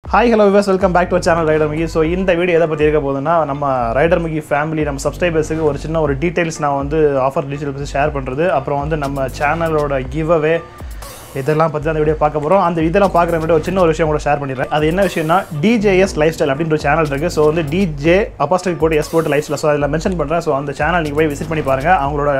hi hello viewers welcome back to channel Rider Miki so இந்த video எதை பற்றி இருக்க போகுதுன்னா நம்ம ரைடர் மிகி ஃபேமிலி நம்ம சப்ஸ்கிரைபர்ஸுக்கு ஒரு சின்ன ஒரு டீட்டெயில்ஸ் நான் வந்து ஆஃபர் டீட்டெயில்ஸ் பற்றி ஷேர் பண்ணுறது அப்புறம் வந்து நம்ம சேனலோட கிவ் அவே இதெல்லாம் பற்றி அந்த வீடியோ பார்க்க போகிறோம் அந்த இதெல்லாம் பார்க்குற மாதிரி ஒரு சின்ன ஒரு விஷயம் கூட ஷேர் பண்ணிடுறேன் அது என்ன விஷயம்னா டிஜேஎஸ் லைஃப் ஸ்டைல் அப்படின்ற ஒரு சேனல் இருக்குது ஸோ வந்து டிஜே அப்பாஸ்டிக் போட்டு எஸ் போட்டு லைஃப் ஸ்டைல் ஸோ அதில் மென்ஷன் பண்ணுறேன் ஸோ அந்த சேனல் நீங்கள் போய் விசிட் பண்ணி பாருங்கள் அவங்களோட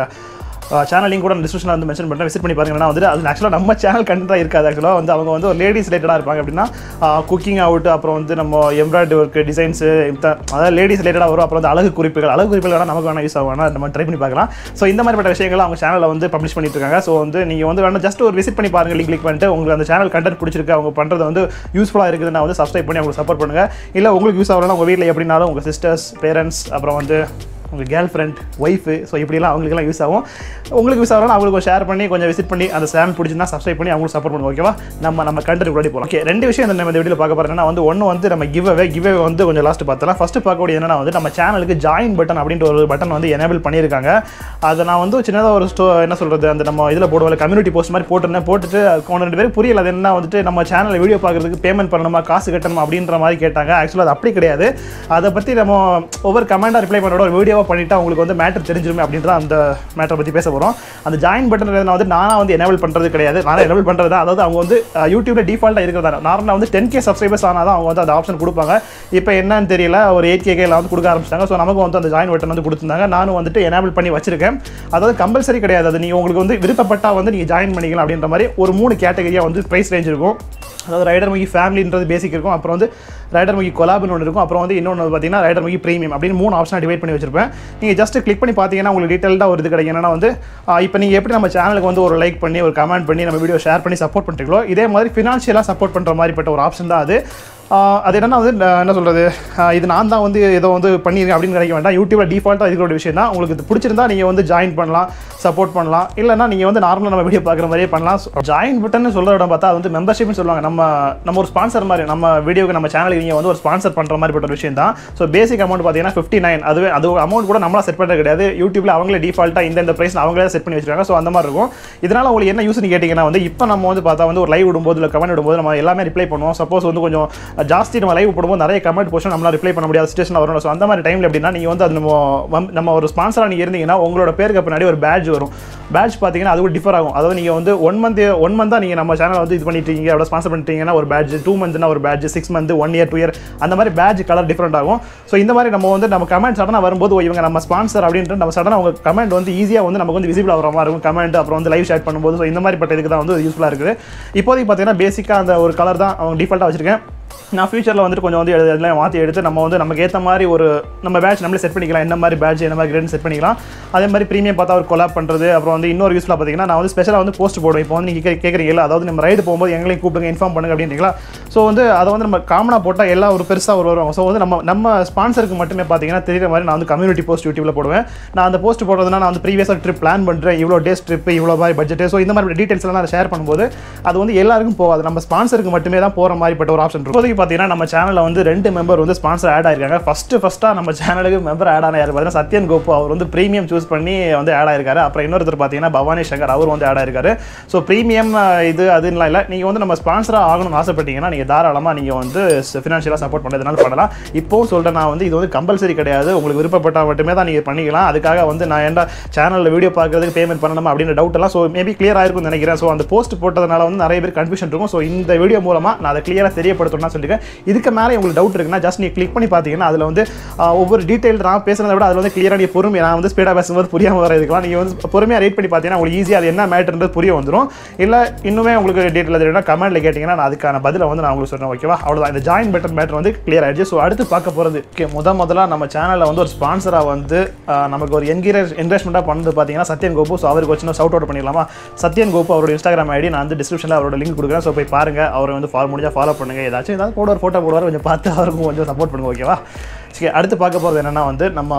சேனல் லிங்க் கூட டிஸ்கிரிப்ஷனில் வந்து மென்ஷன் பண்ணுறேன் விசிட் பண்ணி பாருங்க ஏன்னா வந்து அது ஆக்சுவலாக நம்ம சேனல் கண்டென்ட்டாக இருக்காது ஆக்சுவலாக வந்து அவங்க வந்து ஒரு லேடிஸ் ரிலேட்டடாக இருப்பாங்க அப்படின்னா குக்கிங் அவுட் அப்புறம் வந்து நம்ம எம்ப்ராய்டரி ஒர்க் டிசைன்ஸு அதாவது லேடிஸ் ரிலேட்டடாக வரும் அப்புறம் வந்து அழகு குறிப்புகள் அழகு குறிப்புகள் வேணால் நமக்கு வேணால் யூஸ் ஆகும் வேணா நம்ம ட்ரை பண்ணி பார்க்கலாம் ஸோ இந்த மாதிரிப்பட்ட விஷயங்கள் அவங்க சேனலில் வந்து பப்ளிஷ் பண்ணிட்டு இருக்காங்க ஸோ வந்து நீங்கள் வந்து வேணால் ஜஸ்ட் ஒரு விசிட் பண்ணி பாருங்க லிங்க் கிளிக் பண்ணிட்டு உங்களுக்கு அந்த சேனல் கண்டென்ட் பிடிச்சிருக்கு அவங்க பண்ணுறது வந்து யூஸ்ஃபுல்லாக இருக்குதுன்னா வந்து சப்ஸ்கிரைப் பண்ணி அவங்களுக்கு சப்போர்ட் பண்ணுங்கள் இல்லை உங்களுக்கு யூஸ் ஆகலாம் உங்கள் வீட்டில் எப்படினாலும் உங்கள் சிஸ்டர்ஸ் பேரண்ட்ஸ் அப்புறம் வந்து உங்கள் கேர்ள் ஃப்ரெண்ட் ஒய்ஃபு ஸோ இப்படிலாம் அவங்களுக்குலாம் யூஸ் ஆகும் உங்களுக்கு யூஸ் ஆகலாம் அவங்களுக்கு ஷேர் பண்ணி கொஞ்சம் விசிட் பண்ணி அந்த சேனல் பிடிச்சிருந்தா சப்ஸ்கிரைப் பண்ணி அவங்களுக்கு சப்போர்ட் பண்ணுங்க ஓகேவா நம்ம நம்ம கண்டென்ட் முன்னாடி போகலாம் ஓகே ரெண்டு விஷயம் இந்த நம்ம இந்த வீடியோ பார்க்க போகிறேன்னா வந்து ஒன்று வந்து நம்ம கிவ் அவே கிவ் அவே வந்து கொஞ்சம் லாஸ்ட் பார்த்தலாம் ஃபஸ்ட்டு பார்க்கக்கூடிய என்னன்னா வந்து நம்ம சேனலுக்கு ஜாயின் பட்டன் அப்படின்ற ஒரு பட்டன் வந்து எனேபிள் பண்ணியிருக்காங்க அதை நான் வந்து சின்னதாக ஒரு ஸ்டோ என்ன சொல்கிறது அந்த நம்ம இதில் போடுவோம் கம்யூனிட்டி போஸ்ட் மாதிரி போட்டிருந்தேன் போட்டுட்டு ஒன்று ரெண்டு பேரும் புரியல அது என்ன வந்துட்டு நம்ம சேனலில் வீடியோ பார்க்குறதுக்கு பேமெண்ட் பண்ணணுமா காசு கட்டணுமா அப்படின்ற மாதிரி கேட்டாங்க ஆக்சுவலாக அது அப்படி கிடையாது அதை பற்றி நம்ம ஒவ்வொரு கமெண்டாக ரிப்ளை பண்ணோட ஒரு வீடியோவாக பண்ணிவிட்டு அவங்களுக்கு வந்து மேட்டர் தெரிஞ்சிருமே அப்படின்ற அந்த மேட்டரை பற்றி பேச போகிறோம் அந்த ஜாயின் பட்டன் நான் வந்து நானாக வந்து எனேபிள் பண்ணுறது கிடையாது நானே எனேபிள் பண்ணுறது தான் அதாவது அவங்க வந்து யூடியூப்ல டிஃபால்ட்டாக இருக்கிறதா நார்மலாக வந்து டென் கே சப்ஸ்கிரைபர்ஸ் ஆனால் தான் அவங்க வந்து அந்த ஆப்ஷன் கொடுப்பாங்க இப்போ என்னன்னு தெரியல ஒரு எயிட் கே கேல வந்து கொடுக்க ஆரம்பிச்சிட்டாங்க ஸோ நமக்கு வந்து அந்த ஜாயின் பட்டன் வந்து கொடுத்துருந்தாங்க நானும் வந்துட்டு எனேபிள் பண்ணி வச்சிருக்கேன் அதாவது கம்பல்சரி கிடையாது அது நீங்கள் உங்களுக்கு வந்து விருப்பப்பட்டால் வந்து நீங்கள் ஜாயின் பண்ணிக்கலாம் அப்படின்ற மாதிரி ஒரு மூணு கேட்டகரியாக வந்து ப்ரைஸ் ரேஞ்ச் இருக்கும் அதாவது ரைடர் முகி ஃபேமிலின்றது பேசிக் இருக்கும் அப்புறம் வந்து ரைடர் முகி கொலாப்னு ஒன்று இருக்கும் அப்புறம் வந்து இன்னொன்று பார்த்தீங்கன்னா ரைடர் முகி ப்ரீமியம் அப்படின்னு மூணு ஆப்ஷனாக டிவைட் பண்ணி வச்சிருப்பேன் நீங்கள் ஜஸ்ட் கிளிக் பண்ணி பார்த்தீங்கன்னா உங்களுக்கு டீட்டெயில்டாக ஒரு இது கிடைக்கும் என்னன்னா வந்து இப்போ நீங்கள் எப்படி நம்ம சேனலுக்கு வந்து ஒரு லைக் பண்ணி ஒரு கமெண்ட் பண்ணி நம்ம வீடியோ ஷேர் பண்ணி சப்போர்ட் பண்ணுறீங்களோ இதே மாதிரி ஃபினான்ஷியலாக சப்போர்ட் பண்ணுற மாதிரிப்பட்ட ஒரு ஆப்ஷன் தான் அது ஆஹ் அது என்னன்னா வந்து நான் என்ன சொல்கிறது இது நான் தான் வந்து ஏதோ வந்து பண்ணியிருக்கேன் அப்படின்னு நினைக்க வேண்டாம் யூடியூப்ல டிஃபால்ட்டாக இருக்கிற ஒரு விஷயம் தான் உங்களுக்கு இது பிடிச்சிருந்தா நீங்கள் வந்து ஜாயின் பண்ணலாம் சப்போர்ட் பண்ணலாம் இல்லைனா நீங்கள் வந்து நார்மலாக நம்ம வீடியோ பார்க்குற மாதிரியே பண்ணலாம் ஜாயின் பட்டன் சொல்கிற இடம் பார்த்தா அது வந்து மெம்பர்ஷிப்னு சொல்லுவாங்க நம்ம நம்ம ஒரு ஸ்பான்சர் மாதிரி நம்ம வீடியோக்கு நம்ம சேனலுக்கு நீங்கள் வந்து ஒரு ஸ்பான்சர் பண்ணுற மாதிரி பட்ட ஒரு விஷயம் தான் ஸோ பேசிக் அமௌண்ட் பார்த்தீங்கன்னா ஃபிஃப்டி நைன் அதுவே அது அமௌண்ட் கூட நம்மளா செட் பண்ணுறது கிடையாது யூடியூப்ல அவங்களே டிஃபால்ட்டாக இந்த இந்த ப்ரைஸ் அவங்களே செட் பண்ணி வச்சிருக்காங்க ஸோ அந்த மாதிரி இருக்கும் இதனால் உங்களுக்கு என்ன யூஸ்னு கேட்டிங்கன்னா வந்து இப்போ நம்ம வந்து பார்த்தா வந்து ஒரு லைவ் விடும்போது இல்லை கமெண்ட் விடும்போது நம்ம எல்லாமே ரிப்ளை பண்ணுவோம் சப்போஸ் வந்து கொஞ்சம் ஜாஸ்தி நம்ம லைவ் போடும்போது நிறைய கமெண்ட் போஷன் நம்மளால் ரிப்ளை பண்ண முடியாத சுச்சுவேஷன் வரும் ஸோ அந்த மாதிரி டைமில் எப்படின்னா நீங்கள் வந்து அது நம்ம வம்- நம்ம ஒரு ஸ்பான்சராக நீங்கள் இருந்தீங்கன்னா உங்களோட பேருக்கு பின்னாடி ஒரு பேட்ச் வரும் பேட்ச் பார்த்தீங்கன்னா அது கூட டிஃபர் ஆகும் அதாவது நீங்கள் வந்து ஒன் மந்த் ஒன் மந்தாக நீங்கள் நம்ம சேனல் வந்து இது பண்ணிட்டு இருக்கீங்க அவ்வளோ ஸ்பான்சர் பண்ணிட்டீங்கன்னா ஒரு பேட்ச் டூ மந்த்னா ஒரு patch six month one year two year அந்த மாதிரி பேட்ச் கலர் டிஃப்ரெண்ட் ஆகும் ஸோ இந்த மாதிரி நம்ம வந்து நம்ம கமெண்ட் சடனாக வரும்போது ஓ, இவங்க நம்ம ஸ்பான்சர் அப்படின்ட்டு நம்ம சடனாக அவங்க கமெண்ட் வந்து ஈஸியாக வந்து நமக்கு வந்து விசிபிள் ஆகிற மாதிரி இருக்கும் கமெண்ட் அப்புறம் வந்து லைவ் ஷேர் பண்ணும்போது ஸோ இந்த மாதிரி பட்ட இதுக்கு தான் வந்து யூஸ்ஃபுல்லாக இருக்குது இப்போதைக்கு பார்த்தீங்கன்னா பேசிக்காக அந்த ஒரு கலர் தான் அவங்க டிஃபால்ட்டாக வச்சிருக்கேன் நான் ஃபியூச்சரில் வந்துட்டு கொஞ்சம் வந்து எது- எல்லாம் மாற்றி எடுத்து நம்ம வந்து நமக்கு ஏற்ற மாதிரி ஒரு நம்ம பேட்ச் நம்மளே செட் பண்ணிக்கலாம் என்ன மாதிரி பேட்ச் என்ன மாதிரி கிரேட் செட் பண்ணிக்கலாம் அதே மாதிரி ப்ரீமியம் பார்த்தா ஒரு கொலாப் பண்ணுறது அப்புறம் வந்து இன்னொரு யூஸ்ஃபுல்லாக பார்த்தீங்கன்னா நான் வந்து ஸ்பெஷலாக வந்து போஸ்ட் போடுவேன் இப்போ வந்து நீங்கள் கேட்குறீங்களா அதாவது நம்ம ரைடு போகும்போது எங்களையும் கூப்பிடுங்க இன்ஃபார்ம் பண்ணுங்க அப்படின்றீங்களா ஸோ வந்து அதை வந்து நம்ம காமனாக போட்டால் எல்லாம் ஒரு பெருசாக ஒரு வரும் ஸோ வந்து நம்ம நம்ம ஸ்பான்சருக்கு மட்டுமே பார்த்தீங்கன்னா தெரியுற மாதிரி நான் வந்து கம்யூனிட்டி போஸ்ட் யூடியூப்ல போடுவேன் நான் அந்த போஸ்ட் போடுறதுனா நான் வந்து ப்ரீவியஸாக ட்ரிப் பிளான் பண்ணுறேன் இவ்வளோ டேஸ் ட்ரிப் இவ்வளோ மாதிரி பட்ஜெட் ஸோ இந்த மாதிரி டீட்டெயில்ஸ்லாம் நான் ஷேர் பண்ணும்போது அது வந்து எல்லாருக்கும் போகாது நம்ம ஸ்பான்சருக்கு மட்டுமே தான் போகிற மாதிரிப்பட்ட ஒரு ஆப்ஷன் இப்போதைக்கு பார்த்தீங்கன்னா நம்ம சேனலில் வந்து ரெண்டு மெம்பர் வந்து ஸ்பான்சர் ஆட் ஆயிருக்காங்க ஃபஸ்ட்டு ஃபஸ்ட்டாக நம்ம சேனலுக்கு மெம்பர் ஆட் ஆன யார் பார்த்தீங்கன்னா சத்யன் கோபு அவர் வந்து ப்ரீமியம் சூஸ் பண்ணி வந்து ஆட் ஆயிருக்காரு அப்புறம் இன்னொருத்தர் பார்த்தீங்கன்னா பவானி சங்கர் அவர் வந்து ஆட் ஆயிருக்காரு ஸோ ப்ரீமியம் இது அதுலாம் இல்லை நீங்கள் வந்து நம்ம ஸ்பான்சராக ஆகணும்னு ஆசைப்பட்டீங்கன்னா நீங்கள் தாராளமாக நீங்கள் வந்து ஃபினான்ஷியலாக சப்போர்ட் பண்ணுறதுனால பண்ணலாம் இப்போவும் சொல்கிறேன் நான் வந்து இது வந்து கம்பல்சரி கிடையாது உங்களுக்கு விருப்பப்பட்டால் மட்டுமே தான் நீங்கள் பண்ணிக்கலாம் அதுக்காக வந்து நான் ஏன்டா சேனலில் வீடியோ பார்க்கறதுக்கு பேமெண்ட் பண்ணணுமா அப்படின்ற டவுட் எல்லாம் ஸோ மேபி கிளியர் ஆயிருக்கும்னு நினைக்கிறேன் ஸோ அந்த போஸ்ட் போட்டதுனால வந்து நிறைய பேர் கன்ஃபியூஷன் இருக்கும் ஸோ இந்த வீடியோ மூலமாக நான் அதை கிளியராக தெரியப்படுத்தணும்னு சொல்லியிருக்கேன் இதுக்கு மேலே உங்களுக்கு டவுட் இருக்குன்னா ஜஸ்ட் நீ கிளிக் பண்ணி பார்த்தீங்கன்னா அதில் வந்து ஆஹ், ஒவ்வொரு டீட்டெயில் நான் பேசுறதை விட அதில் வந்து கிளியராக நீ பொறுமை நான் வந்து ஸ்பீடாக பேசும்போது புரியாமல் வர இதுக்கெல்லாம் நீங்கள் வந்து பொறுமையாக ரேட் பண்ணி பார்த்தீங்கன்னா உங்களுக்கு ஈஸியாக அது என்ன மேட்டர்ன்றது புரிய வந்துடும் இல்லை இன்னுமே உங்களுக்கு டீட்டெயில் தெரியும்னா கமெண்ட்டில் கேட்டிங்கன்னா நான் அதுக்கான பதிலை வந்து நான் உங்களுக்கு சொல்கிறேன் ஓகேவா அவ்வளோதான் இந்த ஜாயின் பட்டன் மேட்டர் வந்து கிளியர் ஆயிடுச்சு ஸோ அடுத்து பார்க்க போகிறது ஓகே முத முதல்ல நம்ம சேனலில் வந்து ஒரு ஸ்பான்சராக வந்து ஆஹ், நமக்கு ஒரு என்கரேஜ் என்கரேஜ்மெண்ட்டாக பண்ணது பார்த்தீங்கன்னா சத்யன் கோபு ஸோ அவருக்கு வச்சு சவுட் அவுட் பண்ணிடலாமா சத்யன் கோபு அவரோட இன்ஸ்டாகிராம் ஐடி நான் வந்து டிஸ்கிரிப்ஷனில் அவரோட லிங்க் கொடுக்குறேன் ஸோ போய் பாருங்க அவரை வந்து ஃபாலோ முடிஞ்சா ஃபாலோ பண்ணுங்க ஏதாச்சும் ஏதாவது போட ஒரு ஃபோட்டோ போடுவார் கொஞ்சம் பார்த்து அவருக்கும் கொஞ்சம் சப்போர்ட் பண்ணுங்க ஓகேவா சரி அடுத்து பார்க்க போகிறது என்னன்னா வந்து நம்ம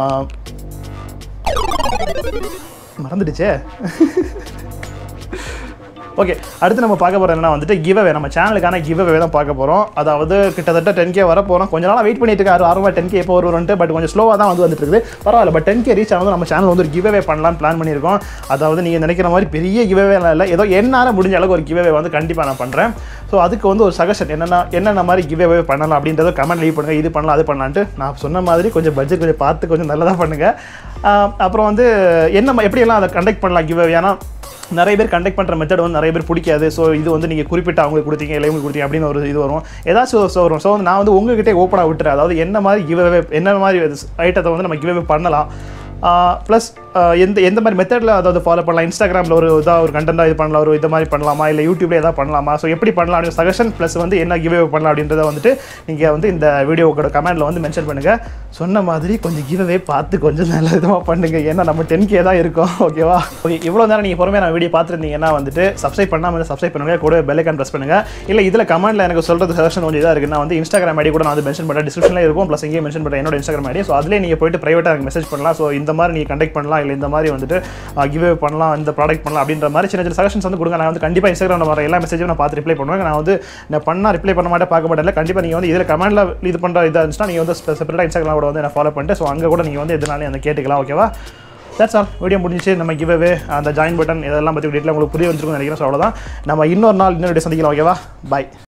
மறந்துடுச்சே ஓகே அடுத்து நம்ம பார்க்க போகிறது என்னன்னா வந்துட்டு கிவ்அவே நம்ம சேனலுக்கான கிவ்அவே தான் பார்க்க போகிறோம் அதாவது கிட்டத்தட்ட டென் கே வர போகிறோம் கொஞ்ச நாளாக வெயிட் பண்ணிட்டு இருக்காரு ஆர்வம் டென் கே எப்போ வருவான்ட்டு பட் கொஞ்சம் ஸ்லோவாக தான் வந்து வந்துட்டு இருக்குது பரவாயில்ல பட் டென் கே ரீச் ஆனது நம்ம சேனல் வந்து ஒரு கிவ்அவே பண்ணலாம்னு பிளான் பண்ணியிருக்கோம் அதாவது நீங்கள் நினைக்கிற மாதிரி பெரிய கிவ்அவே இல்லை ஏதோ என்னால் முடிஞ்ச அளவுக்கு ஒரு கிவ்அவே வந்து கண்டிப்பாக நான் பண்ணுறேன் ஸோ அதுக்கு வந்து ஒரு சஜஷன் என்னென்ன என்னென்ன மாதிரி கிவ் அவே பண்ணலாம் அப்படின்றத கமெண்ட் லீவ் பண்ணுங்கள் இது பண்ணலாம் அது பண்ணலான்ட்டு நான் சொன்ன மாதிரி கொஞ்சம் பட்ஜெட் கொஞ்சம் பார்த்து கொஞ்சம் நல்லதாக பண்ணுங்கள் ஆஹ் அப்புறம் வந்து என்ன ம- எப்படியெல்லாம் அதை கண்டக்ட் பண்ணலாம் கிவ் அவே ஏன்னா நிறைய பேர் கண்டக்ட் பண்ணுற மெத்தட் வந்து நிறைய பேர் பிடிக்காது ஸோ இது வந்து நீங்கள் குறிப்பிட்ட அவங்களுக்கு கொடுத்தீங்க இல்லை இவங்களுக்கு கொடுத்தீங்க அப்படின்னு ஒரு இது வரும் ஏதாச்சும் ஒரு வரும் ஸோ நான் வந்து உங்ககிட்டே ஓப்பனாக விட்டுறேன் அதாவது என்ன மாதிரி கிவ் அவே என்ன மாதிரி ஐட்டத்தை வந்து நம்ம கிவ் அவே பண்ணலாம் ப்ளஸ் எந்த எந்த மாதிரி மெத்தடில் அதாவது ஃபாலோ பண்ணலாம் இன்ஸ்டாகிராமில் ஒரு இதாக ஒரு கண்டென்ட்டாக இது பண்ணலாம் ஒரு இது மாதிரி பண்ணலாமா இல்லை யூடியூப்ல எதாவது பண்ணலாமா ஸோ எப்படி பண்ணலாம் அப்படின்னு சஜஷன் ப்ளஸ் வந்து என்ன கிவ் பண்ணலாம் அப்படின்றத வந்துட்டு நீங்கள் வந்து இந்த வீடியோவோட கமெண்ட்டில் வந்து மென்ஷன் பண்ணுங்கள் சொன்ன மாதிரி கொஞ்சம் கிவ் பார்த்து கொஞ்சம் நல்ல விதமாக பண்ணுங்கள் ஏன்னா நம்ம டென் கே தான் இருக்கோம் ஓகேவா ஓகே இவ்வளோ நேரம் நீங்கள் பொறுமையாக நான் வீடியோ பார்த்துருந்தீங்கன்னா வந்துட்டு சப்ஸ்கிரைப் பண்ணாமல் சப்ஸ்கிரைப் பண்ணுங்க கூட பெல் ஐக்கான் ப்ரெஸ் பண்ணுங்கள் இல்லை இதில் கமெண்ட்டில் எனக்கு சொல்கிறது சஜஷன் கொஞ்சம் இதாக இருக்குது நான் வந்து இன்ஸ்டாகிராம் ஐடி கூட நான் வந்து மென்ஷன் பண்ணுறேன் டிஸ்கிரிப்ஷனில் இருக்கும் ப்ளஸ் இங்கேயே மென்ஷன் பண்ணுறேன் என்னோட இன்ஸ்டாகிராம் ஐடி ஸோ அதிலே நீங்கள் போயிட்டு ப்ரைவேட்டாக எனக்கு மெசேஜ் பண்ணலாம் ஸோ இந்த மாதிரி நீங்கள் கண்டக்ட் பண்ணலாம் இல்லை இந்த மாதிரி வந்துட்டு கிவ் பண்ணலாம் இந்த ப்ராடக்ட் பண்ணலாம் அப்படின்ற மாதிரி சின்ன சின்ன சஜஷன்ஸ் வந்து கொடுங்க நான் வந்து கண்டிப்பாக இன்ஸ்டாகிராமில் வர எல்லா மெசேஜும் நான் பார்த்து ரிப்ளை பண்ணுவேன் நான் வந்து நான் பண்ணால் ரிப்ளை பண்ண மாட்டேன் பார்க்க மாட்டேன் கண்டிப்பாக நீங்கள் வந்து இதில் கமெண்ட்டில் இது பண்ணுற இதாக இருந்துச்சுன்னா நீங்கள் வந்து செப்பரேட்டாக இன்ஸ்டாகிராம் கூட வந்து நான் ஃபாலோ பண்ணிட்டு ஸோ அங்கே கூட நீங்கள் வந்து எதுனாலும் அந்த கேட்டுக்கலாம் ஓகேவா தட்ஸ் ஆல் வீடியோ முடிஞ்சிச்சு நம்ம கிவ் அவே அந்த ஜாயின் பட்டன் இதெல்லாம் பற்றி டீட்டில் உங்களுக்கு புரிய வச்சிருக்கும்னு நினைக்கிறேன் ஸோ அவ்வளோதான் நம்ம இன்னொரு நாள் இன்னொரு day சந்திக்கலாம் ஓகேவா பை